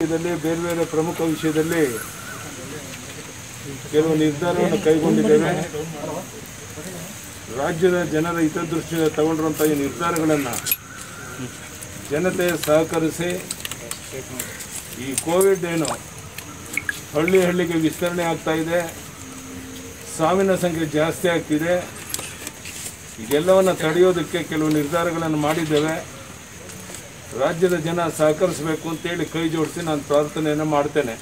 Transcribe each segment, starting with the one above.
ವಿಷಯದಲ್ಲಿ ಬೇರೆ ಬೇರೆ ಪ್ರಮುಖ ವಿಷಯದಲ್ಲಿ ಕೆಲವು ನಿರ್ಧಾರವನ್ನು ಕೈಗೊಂಡಿದ್ದೇವೆ ರಾಜ್ಯದ ಜನರ ಹಿತದೃಷ್ಟಿಯಿಂದ ತಗೊಂಡಿರುವಂಥ ಈ ನಿರ್ಧಾರಗಳನ್ನು ಜನತೆ ಸಹಕರಿಸಿ ಈ ಕೋವಿಡ್ ಏನು ಹಳ್ಳಿ ಹಳ್ಳಿಗೆ ವಿಸ್ತರಣೆ ಆಗ್ತಾ ಇದೆ ಸಾವಿನ ಸಂಖ್ಯೆ ಜಾಸ್ತಿ ಆಗ್ತಿದೆ ಇದೆಲ್ಲವನ್ನು ತಡೆಯೋದಕ್ಕೆ ಕೆಲವು ನಿರ್ಧಾರಗಳನ್ನು ಮಾಡಿದ್ದೇವೆ ರಾಜ್ಯದ ಜನ ಸಹಕರಿಸಬೇಕು ಅಂತೇಳಿ ಕೈ ಜೋಡಿಸಿ ನಾನು ಪ್ರಾರ್ಥನೆಯನ್ನು ಮಾಡ್ತೇನೆ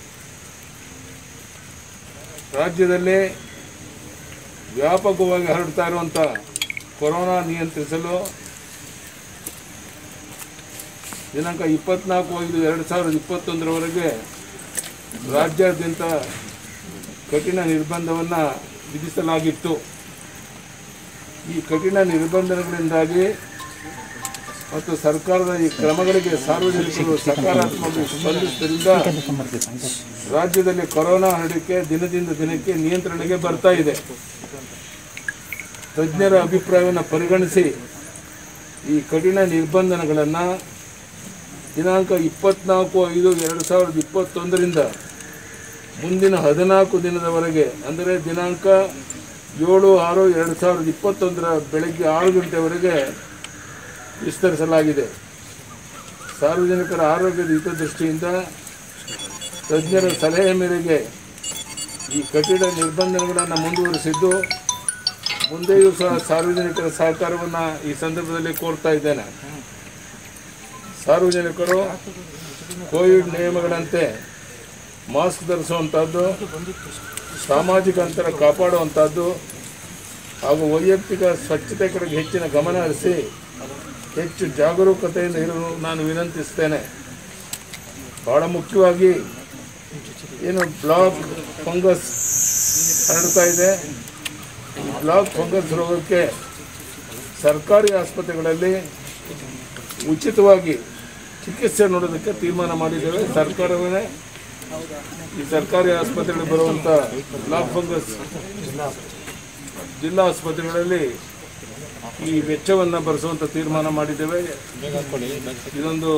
ರಾಜ್ಯದಲ್ಲಿ ವ್ಯಾಪಕವಾಗಿ ಹರಡ್ತಾ ಇರುವಂಥ ಕೊರೋನಾ ನಿಯಂತ್ರಿಸಲು ದಿನಾಂಕ ಇಪ್ಪತ್ನಾಲ್ಕು ಐದು ಎರಡು ಸಾವಿರದ ಇಪ್ಪತ್ತೊಂದರವರೆಗೆ ರಾಜ್ಯಾದ್ಯಂತ ಕಠಿಣ ನಿರ್ಬಂಧವನ್ನು ವಿಧಿಸಲಾಗಿತ್ತು ಈ ಕಠಿಣ ನಿರ್ಬಂಧಗಳಿಂದಾಗಿ ಮತ್ತು ಸರ್ಕಾರದ ಈ ಕ್ರಮಗಳಿಗೆ ಸಾರ್ವಜನಿಕರು ಸಕಾರಾತ್ಮಕ ಸ್ಪಂದಿಸಿದ್ದರಿಂದ ರಾಜ್ಯದಲ್ಲಿ ಕೊರೋನಾ ಹರಡಿಕೆ ದಿನದಿಂದ ದಿನಕ್ಕೆ ನಿಯಂತ್ರಣಕ್ಕೆ ಬರ್ತಾ ಇದೆ ತಜ್ಞರ ಅಭಿಪ್ರಾಯವನ್ನು ಪರಿಗಣಿಸಿ ಈ ಕಠಿಣ ನಿರ್ಬಂಧನಗಳನ್ನು ದಿನಾಂಕ ಇಪ್ಪತ್ನಾಲ್ಕು ಐದು ಎರಡು ಸಾವಿರದ ಇಪ್ಪತ್ತೊಂದರಿಂದ ಮುಂದಿನ ಹದಿನಾಲ್ಕು ದಿನದವರೆಗೆ ಅಂದರೆ ದಿನಾಂಕ ಏಳು ಆರು ಎರಡು ಸಾವಿರದ ಇಪ್ಪತ್ತೊಂದರ ಬೆಳಗ್ಗೆ ಆರು ಗಂಟೆವರೆಗೆ ವಿಸ್ತರಿಸಲಾಗಿದೆ ಸಾರ್ವಜನಿಕರ ಆರೋಗ್ಯದ ಹಿತದೃಷ್ಟಿಯಿಂದ ತಜ್ಞರ ಸಲಹೆ ಮೇರೆಗೆ ಈ ಕಠಿಣ ನಿರ್ಬಂಧಗಳನ್ನು ಮುಂದುವರಿಸಿದ್ದು ಮುಂದೆಯೂ ಸಹ ಸಾರ್ವಜನಿಕರ ಸಹಕಾರವನ್ನು ಈ ಸಂದರ್ಭದಲ್ಲಿ ಕೋರ್ತಾ ಇದ್ದೇನೆ ಸಾರ್ವಜನಿಕರು ಕೋವಿಡ್ ನಿಯಮಗಳಂತೆ ಮಾಸ್ಕ್ ಧರಿಸುವಂಥದ್ದು ಸಾಮಾಜಿಕ ಅಂತರ ಕಾಪಾಡುವಂಥದ್ದು ಹಾಗೂ ವೈಯಕ್ತಿಕ ಸ್ವಚ್ಛತೆ ಕಡೆಗೆ ಹೆಚ್ಚಿನ ಗಮನ ಹರಿಸಿ ಹೆಚ್ಚು ಜಾಗರೂಕತೆಯಿಂದ ಇರಲು ನಾನು ವಿನಂತಿಸ್ತೇನೆ ಬಹಳ ಮುಖ್ಯವಾಗಿ ಏನು ಬ್ಲಾಕ್ ಫಂಗಸ್ ಹರಡ್ತಾ ಇದೆ ಈ ಬ್ಲಾಕ್ ಫಂಗಸ್ ರೋಗಕ್ಕೆ ಸರ್ಕಾರಿ ಆಸ್ಪತ್ರೆಗಳಲ್ಲಿ ಉಚಿತವಾಗಿ ಚಿಕಿತ್ಸೆ ನೋಡೋದಕ್ಕೆ ತೀರ್ಮಾನ ಮಾಡಿದ್ದೇವೆ ಸರ್ಕಾರವೇ ಈ ಸರ್ಕಾರಿ ಆಸ್ಪತ್ರೆಗಳಿಗೆ ಬರುವಂಥ ಬ್ಲಾಕ್ ಫಂಗಸ್ ಜಿಲ್ಲಾ ಆಸ್ಪತ್ರೆಗಳಲ್ಲಿ ಈ ವೆಚ್ಚವನ್ನು ಭರಿಸುವಂಥ ತೀರ್ಮಾನ ಮಾಡಿದ್ದೇವೆ ಇದೊಂದು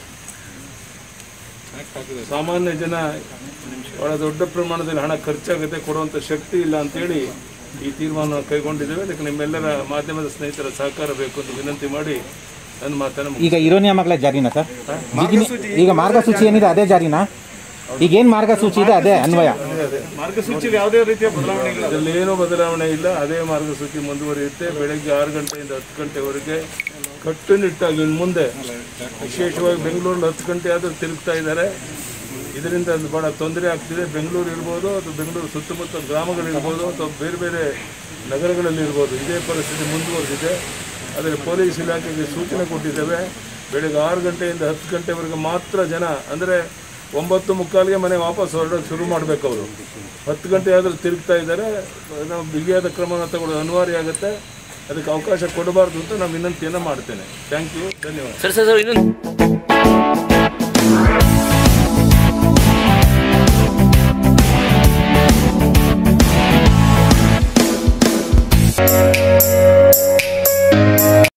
ಸಾಮಾನ್ಯ ಜನ ಬಹಳ ದೊಡ್ಡ ಪ್ರಮಾಣದಲ್ಲಿ ಹಣ ಖರ್ಚಾಗುತ್ತೆ ಕೊಡುವಂಥ ಶಕ್ತಿ ಇಲ್ಲ ಅಂತೇಳಿ ಈ ತೀರ್ಮಾನ ಕೈಗೊಂಡಿದ್ದೇವೆ ಅದಕ್ಕೆ ನಿಮ್ಮೆಲ್ಲರ ಮಾಧ್ಯಮದ ಸ್ನೇಹಿತರ ಸಹಕಾರ ಬೇಕು ಅಂತ ವಿನಂತಿ ಮಾಡಿ ನನ್ನ ಮಾತನ್ನು ಮುಗಿಸ್ತೇನೆ. ಈಗ ಇರೋ ನಿಯಮಗಳೇ ಜಾರಿನಾ ಸರ್ ಈಗ- ಈಗ ಮಾರ್ಗಸೂಚಿ ಏನಿದೆ ಅದೇ ಜಾರಿನಾ ಈಗ ಏನ್ ಮಾರ್ಗಸೂಚಿ ಇದೆ ಅದೇ ಅನ್ವಯ ಮಾರ್ಗಸೂಚಿಯಲ್ಲಿ ಯಾವುದೇ ರೀತಿಯ ಬದಲಾವಣೆ ಇಲ್ಲ ಇದರಲ್ಲಿ ಏನೂ ಬದಲಾವಣೆ ಇಲ್ಲ ಅದೇ ಮಾರ್ಗಸೂಚಿ ಮುಂದುವರಿಯುತ್ತೆ ಬೆಳಗ್ಗೆ ಆರು ಗಂಟೆಯಿಂದ ಹತ್ತು ಗಂಟೆವರೆಗೆ ಕಟ್ಟುನಿಟ್ಟಾಗಿ ಇನ್ನು ಮುಂದೆ ವಿಶೇಷವಾಗಿ ಬೆಂಗಳೂರಲ್ಲಿ ಹತ್ತು ಗಂಟೆ ಆದರೂ ತಿರುಗ್ತಾ ಇದ್ದಾರೆ ಇದರಿಂದ ಅದು ಭಾಳ ತೊಂದರೆ ಆಗ್ತಿದೆ ಬೆಂಗಳೂರು ಇರ್ಬೋದು ಅಥವಾ ಬೆಂಗಳೂರು ಸುತ್ತಮುತ್ತ ಗ್ರಾಮಗಳಿರ್ಬೋದು ಅಥವಾ ಬೇರೆ ಬೇರೆ ನಗರಗಳಲ್ಲಿ ಇರ್ಬೋದು ಇದೇ ಪರಿಸ್ಥಿತಿ ಮುಂದುವರೆದಿದೆ ಆದರೆ ಪೊಲೀಸ್ ಇಲಾಖೆಗೆ ಸೂಚನೆ ಕೊಟ್ಟಿದ್ದೇವೆ ಬೆಳಗ್ಗೆ ಆರು ಗಂಟೆಯಿಂದ ಹತ್ತು ಗಂಟೆವರೆಗೆ ಮಾತ್ರ ಜನ ಅಂದರೆ ಒಂಬತ್ತು ಮುಕ್ಕಾಲಿಗೆ ಮನೆ ವಾಪಸ್ ಹೊರಡೋಕೆ ಶುರು ಮಾಡಬೇಕು ಅವರು ಹತ್ತು ಗಂಟೆ ಆದರೂ ತಿರುಗ್ತಾ ಇದ್ದಾರೆ ನಾವು ಬಿಗಿಯಾದ ಕ್ರಮವನ್ನು ತಗೊಳ್ಳೋದು ಅನಿವಾರ್ಯ ಆಗುತ್ತೆ ಅದಕ್ಕೆ ಅವಕಾಶ ಕೊಡಬಾರ್ದು ಅಂತ ನಾನು ವಿನಂತಿಯನ್ನು ಮಾಡ್ತೇನೆ ಥ್ಯಾಂಕ್ ಯು ಧನ್ಯವಾದ ಸರ್ ಸರ್ ಸರ್ ಇನ್ನೊಂದು